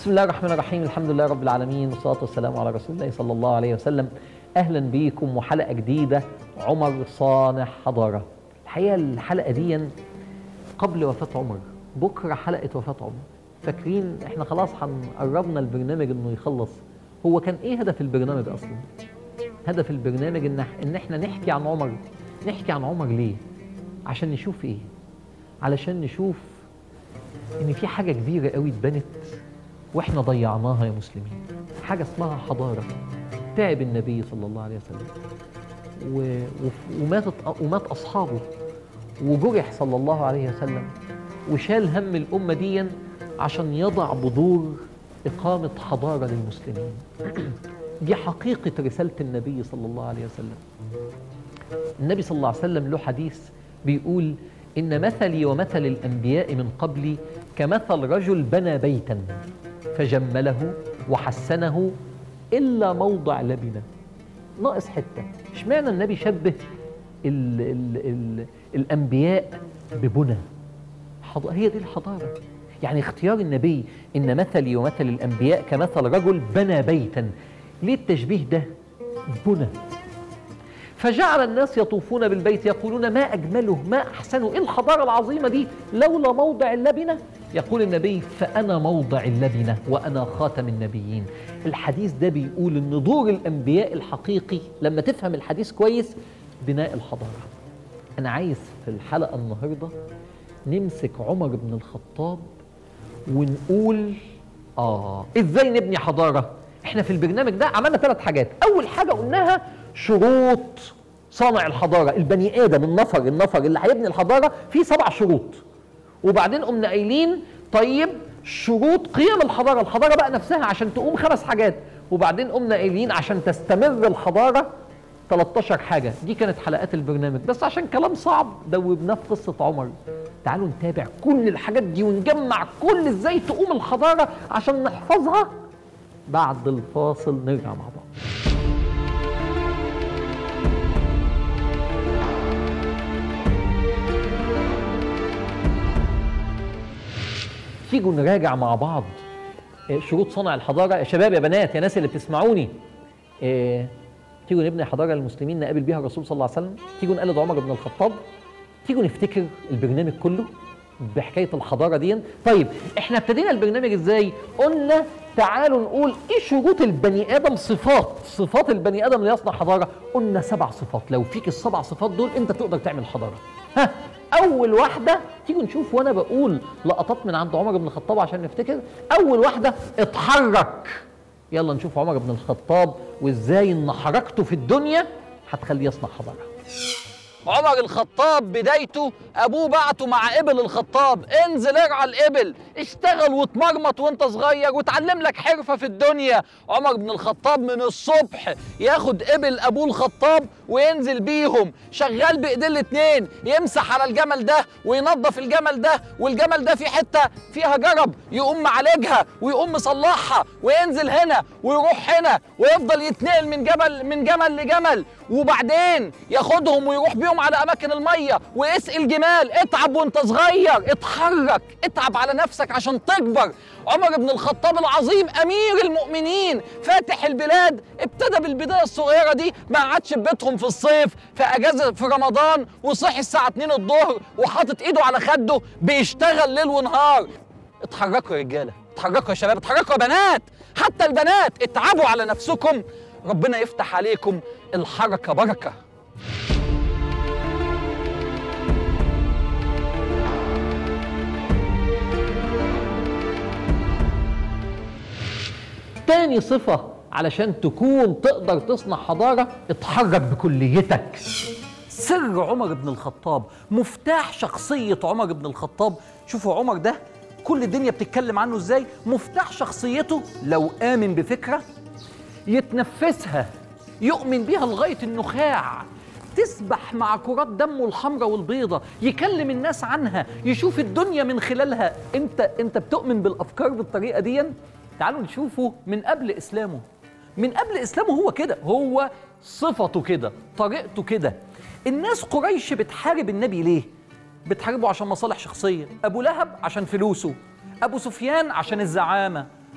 بسم الله الرحمن الرحيم الحمد لله رب العالمين والصلاة والسلام على رسول الله صلى الله عليه وسلم أهلا بيكم وحلقة جديدة عمر صانع حضارة الحقيقة الحلقة دي قبل وفاة عمر بكرة حلقة وفاة عمر فاكرين احنا خلاص قربنا البرنامج انه يخلص هو كان ايه هدف البرنامج اصلا هدف البرنامج ان ان احنا نحكي عن عمر نحكي عن عمر ليه عشان نشوف ايه علشان نشوف ان في حاجة كبيرة قوي اتبنت واحنا ضيعناها يا مسلمين حاجة اسمها حضارة تعب النبي صلى الله عليه وسلم و... و... وماتت ومات أصحابه وجرح صلى الله عليه وسلم وشال هم الأمة دي عشان يضع بذور إقامة حضارة للمسلمين دي حقيقة رسالة النبي صلى الله عليه وسلم النبي صلى الله عليه وسلم له حديث بيقول إن مثلي ومثل الأنبياء من قبلي كمثل رجل بنى بيتا فجمله وحسنه إلا موضع لبنة ناقص حتة اشمعنى النبي شبه ال ال ال الأنبياء ببنى حض... هي دي الحضارة يعني اختيار النبي إن مثلي ومثل الأنبياء كمثل رجل بنى بيتا ليه التشبيه ده بنى فجعل الناس يطوفون بالبيت يقولون ما أجمله ما أحسنه إيه الحضارة العظيمة دي لولا موضع اللبنة يقول النبي فأنا موضع اللبنة وأنا خاتم النبيين الحديث ده بيقول إن دور الأنبياء الحقيقي لما تفهم الحديث كويس بناء الحضارة أنا عايز في الحلقة النهاردة نمسك عمر بن الخطاب ونقول آه إزاي نبني حضارة إحنا في البرنامج ده عملنا ثلاث حاجات أول حاجة قلناها شروط صانع الحضارة البني آدم النفر النفر اللي هيبني الحضارة فيه سبع شروط وبعدين قمنا قايلين طيب شروط قيم الحضارة الحضارة بقى نفسها عشان تقوم خمس حاجات وبعدين قمنا قايلين عشان تستمر الحضارة 13 حاجة دي كانت حلقات البرنامج بس عشان كلام صعب دوبناه في قصة عمر تعالوا نتابع كل الحاجات دي ونجمع كل ازاي تقوم الحضارة عشان نحفظها بعد الفاصل نرجع مع بعض تيجوا نراجع مع بعض شروط صنع الحضاره يا شباب يا بنات يا ناس اللي بتسمعوني إيه تيجوا نبني حضاره للمسلمين نقابل بيها الرسول صلى الله عليه وسلم تيجوا نقلد عمر بن الخطاب تيجوا نفتكر البرنامج كله بحكايه الحضاره دي طيب احنا ابتدينا البرنامج ازاي قلنا تعالوا نقول ايه شروط البني ادم صفات صفات البني ادم اللي يصنع حضاره قلنا سبع صفات لو فيك السبع صفات دول انت تقدر تعمل حضاره ها اول واحده تيجوا نشوف وانا بقول لقطات من عند عمر بن الخطاب عشان نفتكر اول واحده اتحرك يلا نشوف عمر بن الخطاب وازاي ان حركته في الدنيا هتخليه يصنع حضاره عمر الخطاب بدايته ابوه بعته مع ابل الخطاب انزل ارعى الابل اشتغل واتمرمط وانت صغير وتعلم لك حرفه في الدنيا عمر بن الخطاب من الصبح ياخد ابل ابوه الخطاب وينزل بيهم شغال بايديه الاتنين يمسح على الجمل ده وينظف الجمل ده والجمل ده في حته فيها جرب يقوم معالجها ويقوم مصلحها وينزل هنا ويروح هنا ويفضل يتنقل من جبل من جمل لجمل وبعدين ياخدهم ويروح بيهم على اماكن الميه واسقي الجمال اتعب وانت صغير اتحرك اتعب على نفسك عشان تكبر عمر بن الخطاب العظيم امير المؤمنين فاتح البلاد ابتدى بالبدايه الصغيره دي ما قعدش في بيتهم في الصيف في اجازه في رمضان وصحي الساعه 2 الظهر وحاطط ايده على خده بيشتغل ليل ونهار اتحركوا يا رجاله اتحركوا يا شباب اتحركوا يا بنات حتى البنات اتعبوا على نفسكم ربنا يفتح عليكم الحركه بركه تاني صفة علشان تكون تقدر تصنع حضارة اتحرك بكليتك سر عمر بن الخطاب مفتاح شخصية عمر بن الخطاب شوفوا عمر ده كل الدنيا بتتكلم عنه ازاي مفتاح شخصيته لو آمن بفكرة يتنفسها يؤمن بيها لغاية النخاع تسبح مع كرات دمه الحمراء والبيضة يكلم الناس عنها يشوف الدنيا من خلالها انت انت بتؤمن بالافكار بالطريقة دي تعالوا نشوفه من قبل اسلامه من قبل اسلامه هو كده هو صفته كده طريقته كده الناس قريش بتحارب النبي ليه بتحاربه عشان مصالح شخصيه ابو لهب عشان فلوسه ابو سفيان عشان الزعامه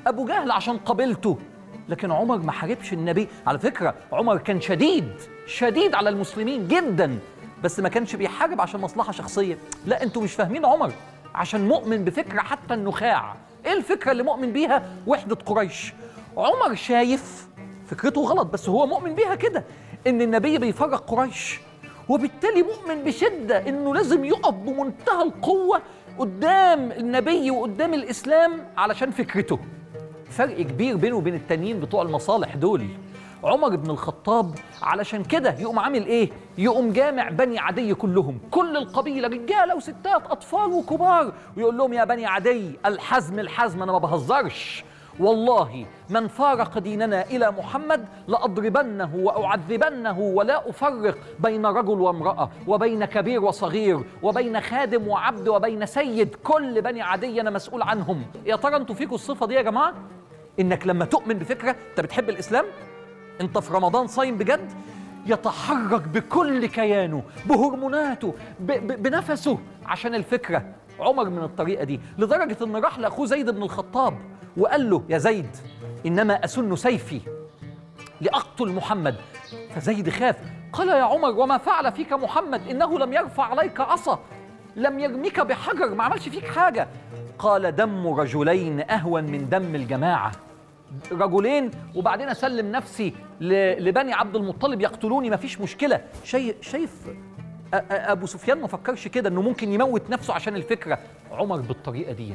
ابو جهل عشان قبيلته لكن عمر ما حاربش النبي على فكره عمر كان شديد شديد على المسلمين جدا بس ما كانش بيحارب عشان مصلحه شخصيه لا انتوا مش فاهمين عمر عشان مؤمن بفكره حتى النخاع ايه الفكره اللي مؤمن بيها وحده قريش عمر شايف فكرته غلط بس هو مؤمن بيها كده ان النبي بيفرق قريش وبالتالي مؤمن بشده انه لازم يقف بمنتهى القوه قدام النبي وقدام الاسلام علشان فكرته فرق كبير بينه وبين التانيين بتوع المصالح دول عمر بن الخطاب علشان كده يقوم عامل ايه يقوم جامع بني عدي كلهم كل القبيله رجاله وستات اطفال وكبار ويقول لهم يا بني عدي الحزم الحزم انا ما بهزرش والله من فارق ديننا الى محمد لاضربنه واعذبنه ولا افرق بين رجل وامراه وبين كبير وصغير وبين خادم وعبد وبين سيد كل بني عدي انا مسؤول عنهم يا ترى انتوا فيكم الصفه دي يا جماعه انك لما تؤمن بفكره انت بتحب الاسلام انت في رمضان صايم بجد يتحرك بكل كيانه بهرموناته ب- ب- بنفسه عشان الفكره عمر من الطريقه دي لدرجه ان راح لاخوه زيد بن الخطاب وقال له يا زيد انما اسن سيفي لاقتل محمد فزيد خاف قال يا عمر وما فعل فيك محمد انه لم يرفع عليك عصا لم يرميك بحجر ما عملش فيك حاجه قال دم رجلين اهون من دم الجماعه رجلين وبعدين اسلم نفسي ل- لبني عبد المطلب يقتلوني مفيش مشكله شايف شايف أ- أ- ابو سفيان ما فكرش كده انه ممكن يموت نفسه عشان الفكره عمر بالطريقه دي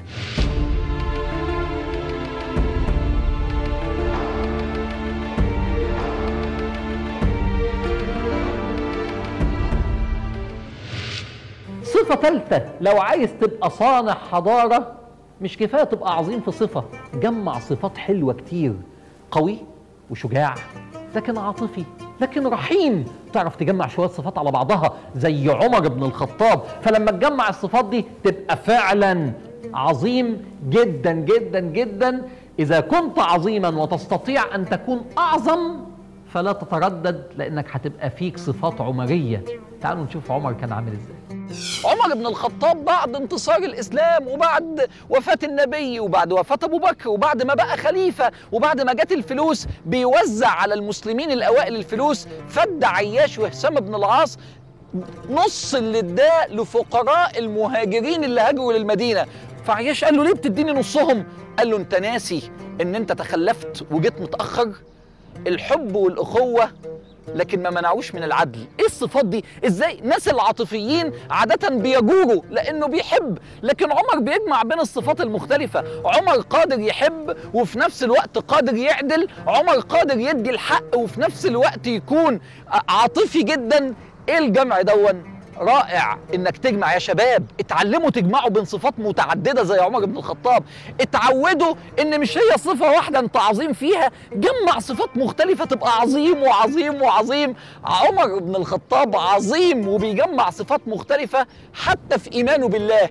صفة ثالثة لو عايز تبقى صانع حضارة مش كفاية تبقى عظيم في صفة جمع صفات حلوة كتير قوي وشجاع لكن عاطفي لكن رحيم تعرف تجمع شوية صفات على بعضها زي عمر بن الخطاب فلما تجمع الصفات دي تبقى فعلا عظيم جدا جدا جدا إذا كنت عظيما وتستطيع أن تكون أعظم فلا تتردد لأنك هتبقى فيك صفات عمرية تعالوا نشوف عمر كان عامل إزاي عمر بن الخطاب بعد انتصار الاسلام وبعد وفاه النبي وبعد وفاه ابو بكر وبعد ما بقى خليفه وبعد ما جت الفلوس بيوزع على المسلمين الاوائل الفلوس فد عياش وهشام بن العاص نص اللي اداه لفقراء المهاجرين اللي هاجروا للمدينه فعياش قال له ليه بتديني نصهم قال له انت ناسي ان انت تخلفت وجيت متاخر الحب والاخوه لكن ما منعوش من العدل ايه الصفات دي ازاي ناس العاطفيين عادة بيجوروا لانه بيحب لكن عمر بيجمع بين الصفات المختلفة عمر قادر يحب وفي نفس الوقت قادر يعدل عمر قادر يدي الحق وفي نفس الوقت يكون عاطفي جدا ايه الجمع دون رائع انك تجمع يا شباب اتعلموا تجمعوا بين صفات متعدده زي عمر بن الخطاب اتعودوا ان مش هي صفه واحده انت عظيم فيها جمع صفات مختلفه تبقى عظيم وعظيم وعظيم عمر بن الخطاب عظيم وبيجمع صفات مختلفه حتى في ايمانه بالله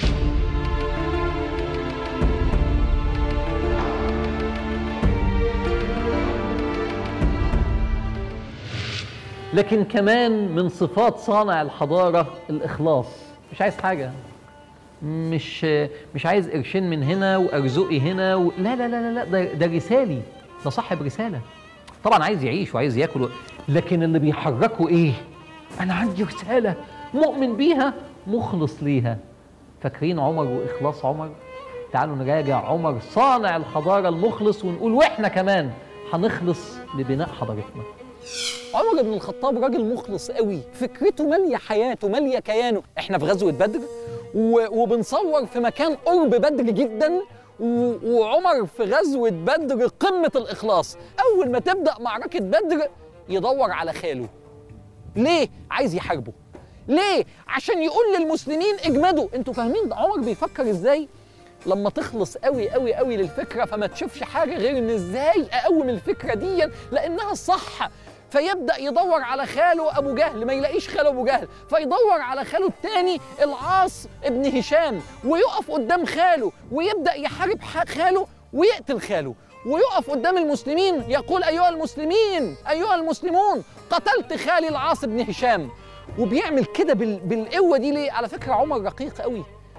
لكن كمان من صفات صانع الحضارة الإخلاص مش عايز حاجة مش مش عايز قرشين من هنا وأرزقي هنا و... لا لا لا لا لا ده, ده رسالي ده صاحب رسالة طبعا عايز يعيش وعايز ياكل و... لكن اللي بيحركه ايه انا عندي رسالة مؤمن بيها مخلص ليها فاكرين عمر واخلاص عمر تعالوا نراجع عمر صانع الحضارة المخلص ونقول واحنا كمان هنخلص لبناء حضارتنا عمر بن الخطاب راجل مخلص قوي فكرته ماليه حياته ماليه كيانه احنا في غزوه بدر و- وبنصور في مكان قرب بدر جدا و- وعمر في غزوه بدر قمه الاخلاص اول ما تبدا معركه بدر يدور على خاله ليه عايز يحاربه ليه عشان يقول للمسلمين اجمدوا انتوا فاهمين عمر بيفكر ازاي لما تخلص قوي قوي قوي للفكره فما تشوفش حاجه غير ان ازاي اقوم الفكره دي لانها الصح فيبدا يدور على خاله ابو جهل ما يلاقيش خاله ابو جهل فيدور على خاله الثاني العاص ابن هشام ويقف قدام خاله ويبدا يحارب ح- خاله ويقتل خاله ويقف قدام المسلمين يقول ايها المسلمين ايها المسلمون قتلت خالي العاص بن هشام وبيعمل كده بال... بالقوه دي ليه على فكره عمر رقيق قوي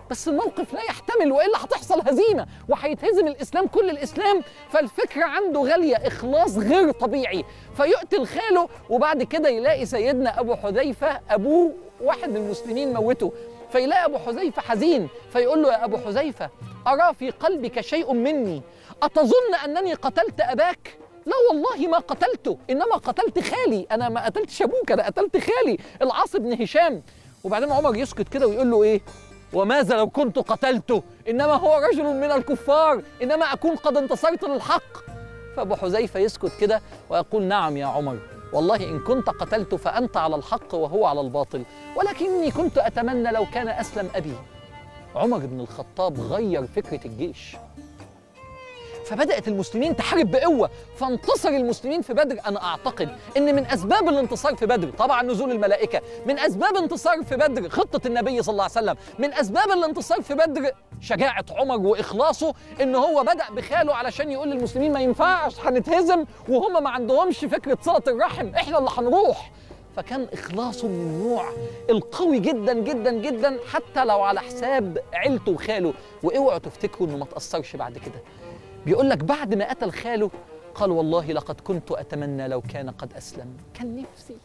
بس الموقف لا يحتمل والا هتحصل هزيمه وهيتهزم الاسلام كل الاسلام فالفكره عنده غاليه اخلاص غير طبيعي فيقتل خاله وبعد كده يلاقي سيدنا ابو حذيفه ابوه واحد من المسلمين موته فيلاقي ابو حذيفه حزين فيقول له يا ابو حذيفه ارى في قلبك شيء مني اتظن انني قتلت اباك لا والله ما قتلته انما قتلت خالي انا ما قتلتش ابوك انا قتلت خالي العاص بن هشام وبعدين عمر يسكت كده ويقول له ايه وماذا لو كنت قتلته انما هو رجل من الكفار انما اكون قد انتصرت للحق فابو حذيفه يسكت كده ويقول نعم يا عمر والله ان كنت قتلت فانت على الحق وهو على الباطل ولكني كنت اتمنى لو كان اسلم ابي عمر بن الخطاب غير فكره الجيش فبدات المسلمين تحارب بقوه فانتصر المسلمين في بدر انا اعتقد ان من اسباب الانتصار في بدر طبعا نزول الملائكه من اسباب انتصار في بدر خطه النبي صلى الله عليه وسلم من اسباب الانتصار في بدر شجاعه عمر واخلاصه ان هو بدا بخاله علشان يقول للمسلمين ما ينفعش هنتهزم وهم ما عندهمش فكره صله الرحم احنا اللي هنروح فكان اخلاصه من النوع القوي جدا جدا جدا حتى لو على حساب عيلته وخاله واوعوا تفتكروا انه ما تاثرش بعد كده بيقول لك بعد ما قتل خاله قال والله لقد كنت اتمنى لو كان قد اسلم كان نفسي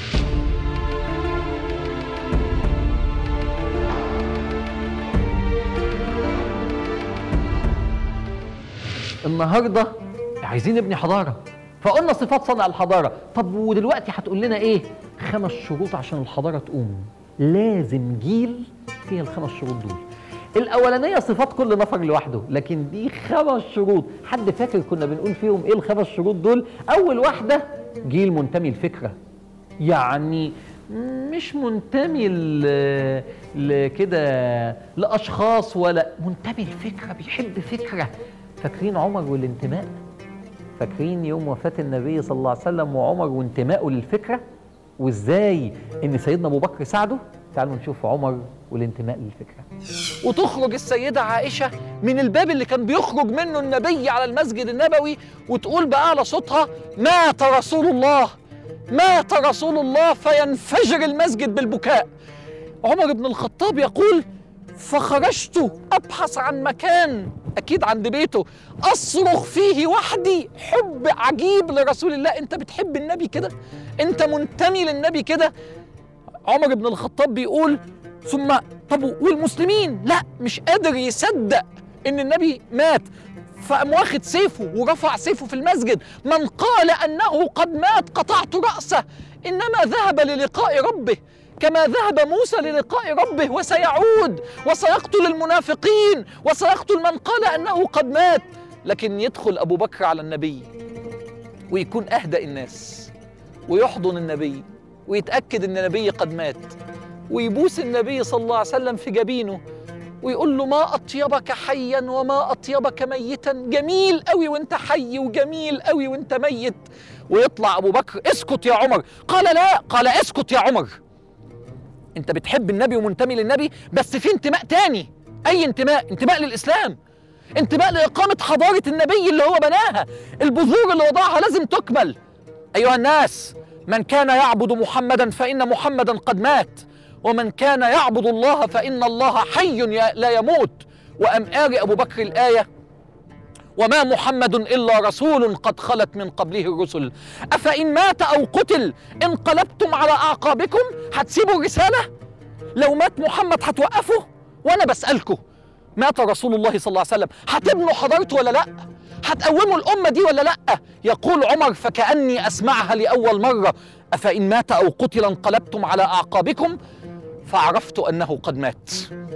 النهارده عايزين نبني حضاره فقلنا صفات صنع الحضاره طب ودلوقتي هتقول لنا ايه خمس شروط عشان الحضاره تقوم لازم جيل فيه الخمس شروط دول الاولانيه صفات كل نفر لوحده لكن دي خمس شروط حد فاكر كنا بنقول فيهم ايه الخمس شروط دول اول واحده جيل منتمي لفكره يعني مش منتمي ل- لكده لاشخاص ولا منتمي لفكره بيحب فكره فاكرين عمر والانتماء فاكرين يوم وفاة النبي صلى الله عليه وسلم وعمر وانتمائه للفكرة وازاي ان سيدنا ابو بكر ساعده تعالوا نشوف عمر والانتماء للفكرة وتخرج السيدة عائشة من الباب اللي كان بيخرج منه النبي على المسجد النبوي وتقول بأعلى صوتها مات رسول الله مات رسول الله فينفجر المسجد بالبكاء عمر بن الخطاب يقول فخرجت أبحث عن مكان أكيد عند بيته أصرخ فيه وحدي حب عجيب لرسول الله أنت بتحب النبي كده أنت منتمي للنبي كده عمر بن الخطاب بيقول ثم طب والمسلمين لا مش قادر يصدق ان النبي مات فقام واخد سيفه ورفع سيفه في المسجد من قال انه قد مات قطعت راسه انما ذهب للقاء ربه كما ذهب موسى للقاء ربه وسيعود وسيقتل المنافقين وسيقتل من قال انه قد مات لكن يدخل ابو بكر على النبي ويكون اهدأ الناس ويحضن النبي ويتأكد ان النبي قد مات ويبوس النبي صلى الله عليه وسلم في جبينه ويقول له ما أطيبك حيا وما أطيبك ميتا جميل قوي وانت حي وجميل قوي وانت ميت ويطلع أبو بكر اسكت يا عمر قال لا قال اسكت يا عمر انت بتحب النبي ومنتمي للنبي بس في انتماء تاني اي انتماء انتماء للإسلام انتماء لإقامة حضارة النبي اللي هو بناها البذور اللي وضعها لازم تكمل أيها الناس من كان يعبد محمدا فإن محمدا قد مات ومن كان يعبد الله فإن الله حي ي- لا يموت وأم آري أبو بكر الآية وما محمد إلا رسول قد خلت من قبله الرسل أفإن مات أو قتل انقلبتم على أعقابكم هتسيبوا الرسالة لو مات محمد هتوقفوا وأنا بسألكم مات رسول الله صلى الله عليه وسلم هتبنوا حضارته ولا لأ هتقوموا الأمة دي ولا لأ يقول عمر فكأني أسمعها لأول مرة أفإن مات أو قتل انقلبتم على أعقابكم فعرفت أنه قد مات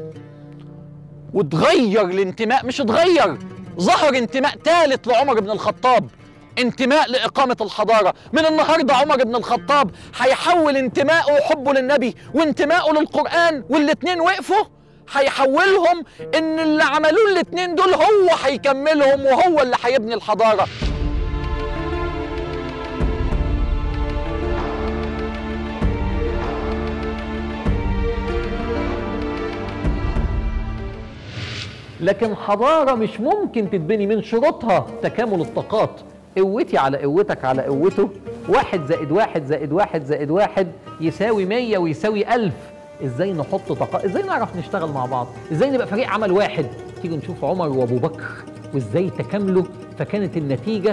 وتغير الانتماء مش اتغير ظهر انتماء ثالث لعمر بن الخطاب انتماء لإقامة الحضارة من النهاردة عمر بن الخطاب هيحول انتمائه وحبه للنبي وانتمائه للقرآن والاتنين وقفوا هيحولهم ان اللي عملوه الاتنين دول هو هيكملهم وهو اللي هيبني الحضارة لكن حضارة مش ممكن تتبني من شروطها تكامل الطاقات قوتي على قوتك على قوته واحد زائد واحد زائد واحد زائد واحد يساوي مية ويساوي ألف ازاي نحط طاقة ازاي نعرف نشتغل مع بعض ازاي نبقى فريق عمل واحد تيجي نشوف عمر وابو بكر وازاي تكاملوا فكانت النتيجة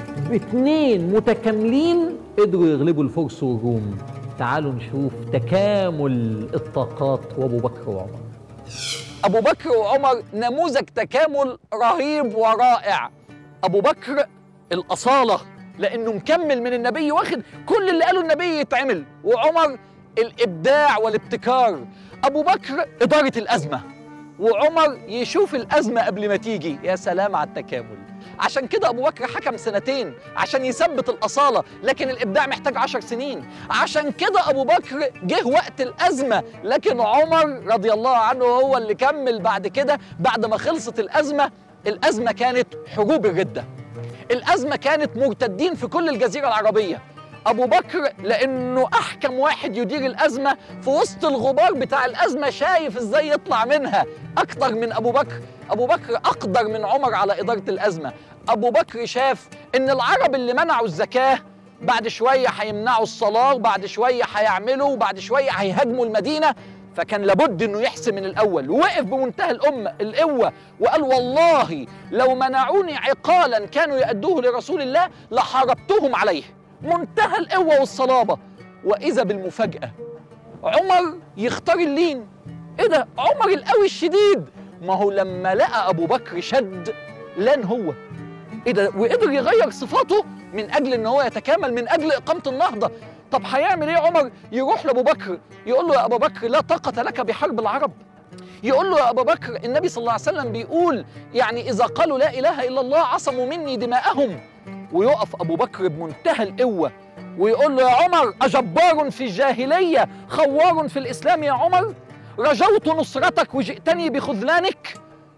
باتنين متكاملين قدروا يغلبوا الفرس والروم تعالوا نشوف تكامل الطاقات وابو بكر وعمر ابو بكر وعمر نموذج تكامل رهيب ورائع ابو بكر الاصاله لانه مكمل من النبي واخد كل اللي قاله النبي يتعمل وعمر الابداع والابتكار ابو بكر اداره الازمه وعمر يشوف الازمه قبل ما تيجي يا سلام على التكامل عشان كده ابو بكر حكم سنتين عشان يثبت الاصاله لكن الابداع محتاج عشر سنين عشان كده ابو بكر جه وقت الازمه لكن عمر رضي الله عنه هو اللي كمل بعد كده بعد ما خلصت الازمه الازمه كانت حروب الرده الازمه كانت مرتدين في كل الجزيره العربيه ابو بكر لانه احكم واحد يدير الازمه في وسط الغبار بتاع الازمه شايف ازاي يطلع منها اكتر من ابو بكر ابو بكر اقدر من عمر على اداره الازمه ابو بكر شاف ان العرب اللي منعوا الزكاه بعد شويه هيمنعوا الصلاه وبعد شويه هيعملوا وبعد شويه هيهاجموا المدينه فكان لابد انه يحسم من الاول ووقف بمنتهى الامه القوه وقال والله لو منعوني عقالا كانوا يأدوه لرسول الله لحاربتهم عليه منتهى القوه والصلابه واذا بالمفاجاه عمر يختار اللين ايه ده عمر القوي الشديد ما هو لما لقى ابو بكر شد لان هو ايه ده وقدر يغير صفاته من اجل ان هو يتكامل من اجل اقامه النهضه طب هيعمل ايه عمر يروح لابو بكر يقول له يا ابو بكر لا طاقه لك بحرب العرب يقول له يا ابو بكر النبي صلى الله عليه وسلم بيقول يعني اذا قالوا لا اله الا الله عصموا مني دماءهم ويقف ابو بكر بمنتهى القوه ويقول له يا عمر اجبار في الجاهليه خوار في الاسلام يا عمر رجوت نصرتك وجئتني بخذلانك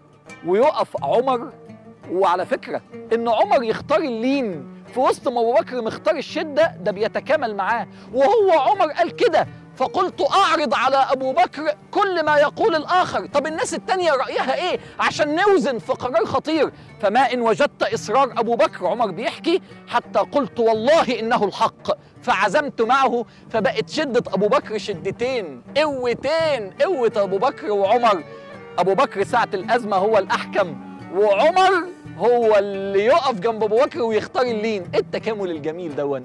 ويقف عمر وعلى فكره ان عمر يختار اللين في وسط ما ابو بكر مختار الشده ده بيتكامل معاه وهو عمر قال كده فقلت اعرض على ابو بكر كل ما يقول الاخر طب الناس التانية رايها ايه عشان نوزن في قرار خطير فما ان وجدت اصرار ابو بكر عمر بيحكي حتى قلت والله انه الحق فعزمت معه فبقت شده ابو بكر شدتين قوتين قوه ابو بكر وعمر ابو بكر ساعه الازمه هو الاحكم وعمر هو اللي يقف جنب ابو بكر ويختار اللين ايه التكامل الجميل دون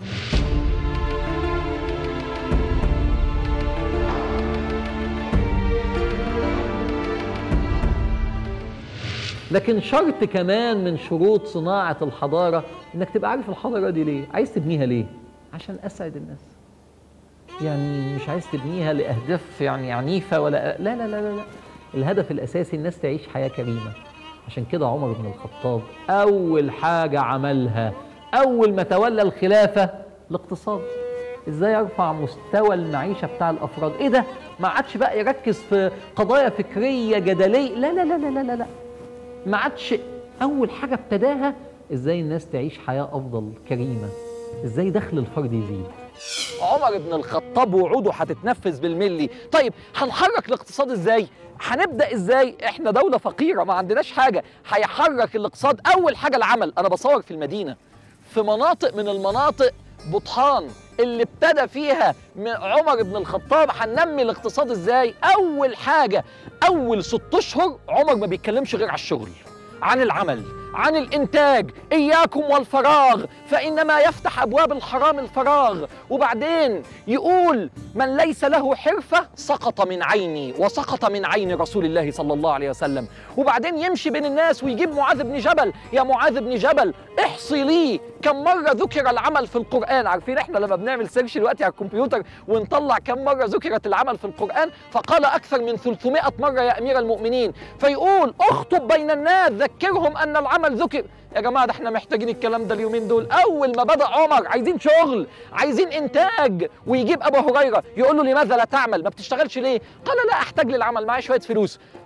لكن شرط كمان من شروط صناعة الحضارة انك تبقى عارف الحضارة دي ليه عايز تبنيها ليه عشان اسعد الناس يعني مش عايز تبنيها لاهداف يعني عنيفة ولا لا لا لا لا, لا. الهدف الاساسي الناس تعيش حياة كريمة عشان كده عمر بن الخطاب اول حاجة عملها اول ما تولى الخلافة الاقتصاد ازاي يرفع مستوى المعيشة بتاع الافراد ايه ده ما عادش بقى يركز في قضايا فكرية جدلية لا لا لا لا لا لا, لا. ما عادش اول حاجه ابتداها ازاي الناس تعيش حياه افضل كريمه ازاي دخل الفرد يزيد عمر بن الخطاب وعوده هتتنفذ بالملي طيب هنحرك الاقتصاد ازاي هنبدا ازاي احنا دوله فقيره ما عندناش حاجه هيحرك الاقتصاد اول حاجه العمل انا بصور في المدينه في مناطق من المناطق بطحان اللي ابتدى فيها من عمر بن الخطاب هننمي الاقتصاد ازاي اول حاجه اول ست اشهر عمر ما بيتكلمش غير على الشغل عن العمل عن الانتاج اياكم والفراغ فانما يفتح ابواب الحرام الفراغ وبعدين يقول من ليس له حرفه سقط من عيني وسقط من عين رسول الله صلى الله عليه وسلم وبعدين يمشي بين الناس ويجيب معاذ بن جبل يا معاذ بن جبل احصي لي كم مره ذكر العمل في القران عارفين احنا لما بنعمل سيرش دلوقتي على الكمبيوتر ونطلع كم مره ذكرت العمل في القران فقال اكثر من 300 مره يا امير المؤمنين فيقول اخطب بين الناس ذكرهم ان العمل ذكر يا جماعه ده احنا محتاجين الكلام ده اليومين دول اول ما بدا عمر عايزين شغل عايزين انتاج ويجيب ابو هريره يقول له لماذا لا تعمل ما بتشتغلش ليه قال لا احتاج للعمل معايا شويه فلوس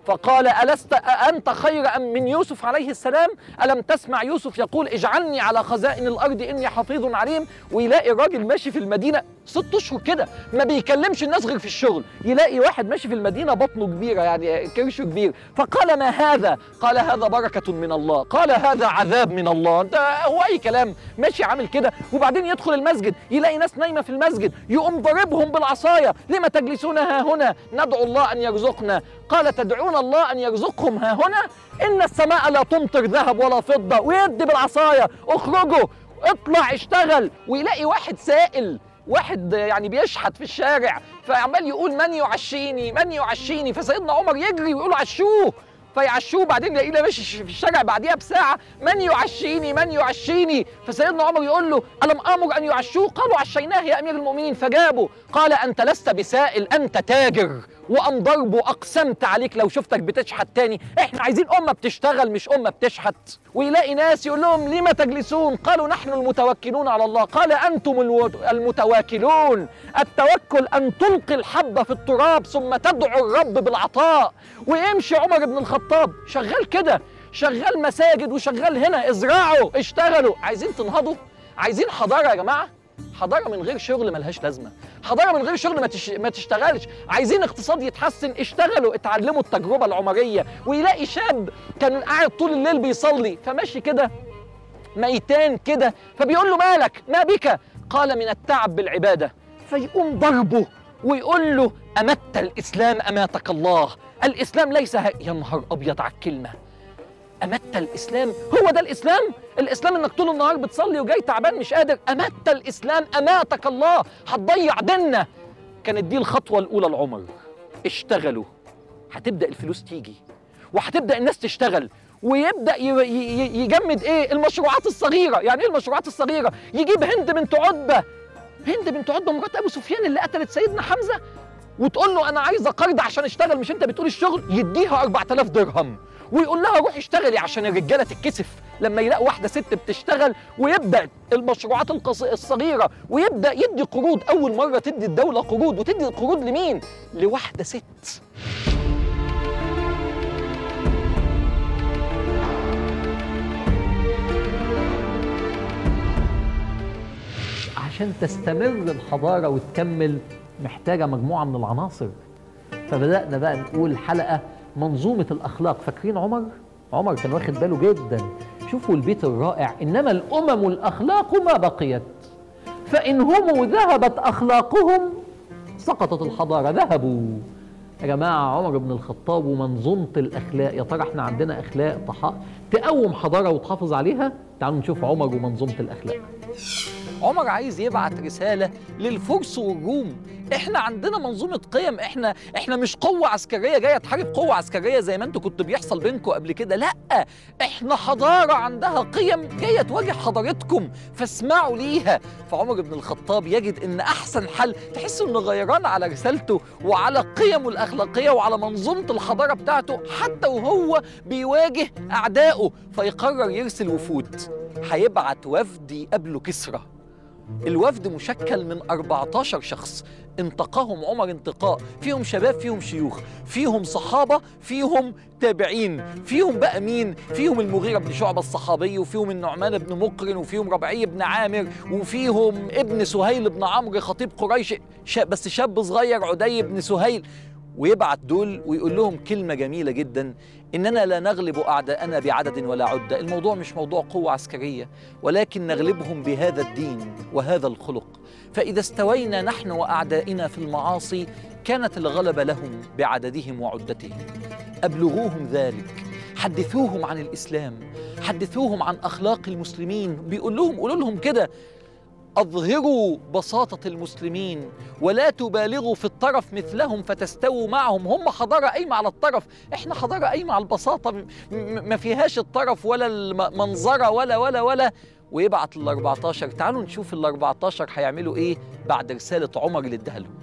فقال ألست أنت خير أم من يوسف عليه السلام ألم تسمع يوسف يقول اجعلني على خزائن الأرض إني حفيظ عليم ويلاقي الراجل ماشي في المدينة ست أشهر كده ما بيكلمش الناس غير في الشغل يلاقي واحد ماشي في المدينة بطنه كبيرة يعني كرشه كبير فقال ما هذا قال هذا بركة من الله قال هذا عذاب من الله انت هو أي كلام ماشي عامل كده وبعدين يدخل المسجد يلاقي ناس نايمة في المسجد يقوم ضربهم بالعصاية لما تجلسون ها هنا ندعو الله أن يرزقنا قال تدعون الله أن يرزقهم ها هنا إن السماء لا تمطر ذهب ولا فضة ويدي بالعصاية اخرجوا اطلع اشتغل ويلاقي واحد سائل واحد يعني بيشحت في الشارع فعمال يقول من يعشيني من يعشيني فسيدنا عمر يجري ويقول عشوه فيعشوه بعدين يلاقيه ماشي في الشارع بعديها بساعة من يعشيني من يعشيني فسيدنا عمر يقول له ألم آمر أن يعشوه قالوا عشيناه يا أمير المؤمنين فجابوا قال أنت لست بسائل أنت تاجر وقام ضربه أقسمت عليك لو شفتك بتشحت تاني إحنا عايزين أمة بتشتغل مش أمة بتشحت ويلاقي ناس يقول لهم لما تجلسون قالوا نحن المتوكلون على الله قال أنتم الو- المتواكلون التوكل أن تلقي الحبة في التراب ثم تدعو الرب بالعطاء ويمشي عمر بن الخطاب شغال كده شغال مساجد وشغال هنا ازرعوا اشتغلوا عايزين تنهضوا عايزين حضارة يا جماعة حضارة من غير شغل ملهاش لازمة حضارة من غير شغل ما, تش... ما تشتغلش عايزين اقتصاد يتحسن اشتغلوا اتعلموا التجربة العمرية ويلاقي شاب كان قاعد طول الليل بيصلي فماشي كده ميتان كده فبيقول له مالك ما بك قال من التعب بالعبادة فيقوم ضربه ويقول له أمت الإسلام أماتك الله الإسلام ليس ه... يا نهار أبيض على الكلمة أمت الإسلام هو ده الإسلام الإسلام إنك طول النهار بتصلي وجاي تعبان مش قادر أمت الإسلام أماتك الله هتضيع ديننا كانت دي الخطوة الأولى لعمر اشتغلوا هتبدأ الفلوس تيجي وهتبدأ الناس تشتغل ويبدأ ي- ي- يجمد إيه المشروعات الصغيرة يعني إيه المشروعات الصغيرة يجيب هند بنت عتبة هند بنت عتبة مرات أبو سفيان اللي قتلت سيدنا حمزة وتقول له انا عايزه قرض عشان اشتغل مش انت بتقول الشغل يديها 4000 درهم ويقول لها روحي اشتغلي عشان الرجاله تتكسف لما يلاقي واحده ست بتشتغل ويبدا المشروعات القص- الصغيره ويبدا يدي قروض اول مره تدي الدوله قروض وتدي القروض لمين لواحده ست عشان تستمر الحضارة وتكمل محتاجة مجموعة من العناصر فبدأنا بقى نقول حلقة منظومة الأخلاق فاكرين عمر؟ عمر كان واخد باله جدا شوفوا البيت الرائع إنما الأمم الأخلاق ما بقيت فإن هم ذهبت أخلاقهم سقطت الحضارة ذهبوا يا جماعة عمر بن الخطاب ومنظومة الأخلاق يا ترى احنا عندنا أخلاق تح... تقوم حضارة وتحافظ عليها تعالوا نشوف عمر ومنظومة الأخلاق عمر عايز يبعت رساله للفرس والروم احنا عندنا منظومه قيم احنا احنا مش قوه عسكريه جايه تحارب قوه عسكريه زي ما انتوا كنتوا بيحصل بينكم قبل كده لا احنا حضاره عندها قيم جايه تواجه حضارتكم فاسمعوا ليها فعمر بن الخطاب يجد ان احسن حل تحس انه غيران على رسالته وعلى قيمه الاخلاقيه وعلى منظومه الحضاره بتاعته حتى وهو بيواجه اعدائه فيقرر يرسل وفود هيبعت وفد يقابله كسرى الوفد مشكل من 14 شخص انتقاهم عمر انتقاء فيهم شباب فيهم شيوخ فيهم صحابة فيهم تابعين فيهم بقى مين فيهم المغيرة بن شعبة الصحابي وفيهم النعمان بن مقرن وفيهم ربعي بن عامر وفيهم ابن سهيل بن عمرو خطيب قريش شاب بس شاب صغير عدي بن سهيل ويبعت دول ويقول لهم كلمة جميلة جدا إننا لا نغلب أعداءنا بعدد ولا عدة الموضوع مش موضوع قوة عسكرية ولكن نغلبهم بهذا الدين وهذا الخلق فإذا استوينا نحن وأعدائنا في المعاصي كانت الغلبة لهم بعددهم وعدتهم أبلغوهم ذلك حدثوهم عن الإسلام حدثوهم عن أخلاق المسلمين بيقول لهم قولوا لهم كده أظهروا بساطة المسلمين ولا تبالغوا في الطرف مثلهم فتستووا معهم هم حضارة قايمة على الطرف احنا حضارة قايمة على البساطة م- م- ما فيهاش الطرف ولا المنظرة ولا ولا ولا ويبعت ال 14 تعالوا نشوف ال 14 هيعملوا ايه بعد رسالة عمر اللي اداها لهم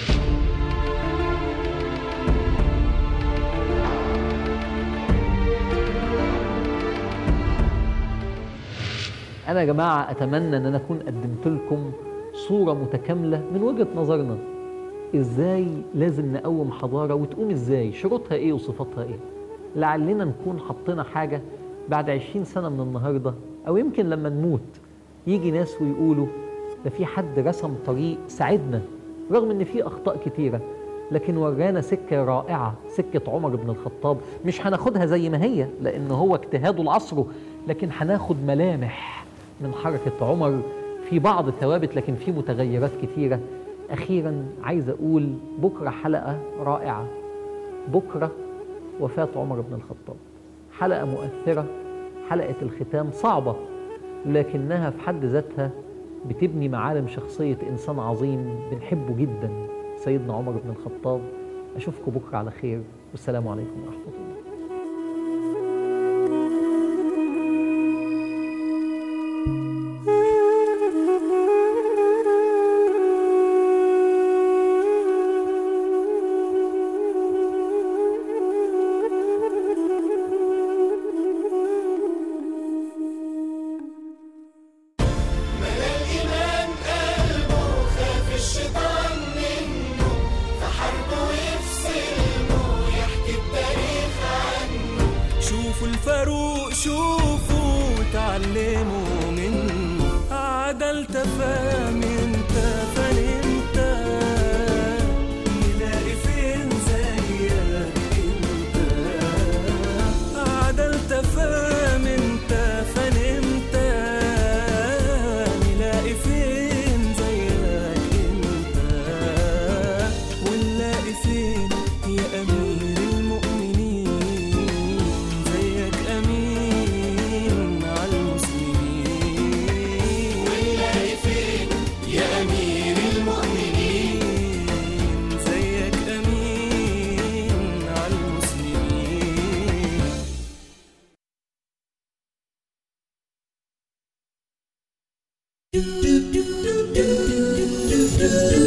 أنا يا جماعة أتمنى أن أنا أكون قدمت لكم صورة متكاملة من وجهة نظرنا ازاي لازم نقوم حضاره وتقوم ازاي شروطها ايه وصفاتها ايه لعلنا نكون حطينا حاجه بعد عشرين سنه من النهارده او يمكن لما نموت يجي ناس ويقولوا ده في حد رسم طريق ساعدنا رغم ان في اخطاء كتيره لكن ورانا سكه رائعه سكه عمر بن الخطاب مش هناخدها زي ما هي لان هو اجتهاده لعصره لكن هناخد ملامح من حركه عمر في بعض ثوابت لكن في متغيرات كتيره اخيرا عايز اقول بكره حلقه رائعه بكره وفاه عمر بن الخطاب حلقه مؤثره حلقه الختام صعبه لكنها في حد ذاتها بتبني معالم شخصيه انسان عظيم بنحبه جدا سيدنا عمر بن الخطاب اشوفكم بكره على خير والسلام عليكم ورحمه الله شوفوا الفاروق شوفوا وتعلموا منه عدل تفهم انت فنمت نلاقي فين زيك انت عدل تفهم انت فنمت نلاقي فين زيك انت ونلاقي فين يا امير المؤمنين زيك امين على المسلمين ونلاقي فين يا امير المؤمنين زيك امين على المسلمين do do do do do do do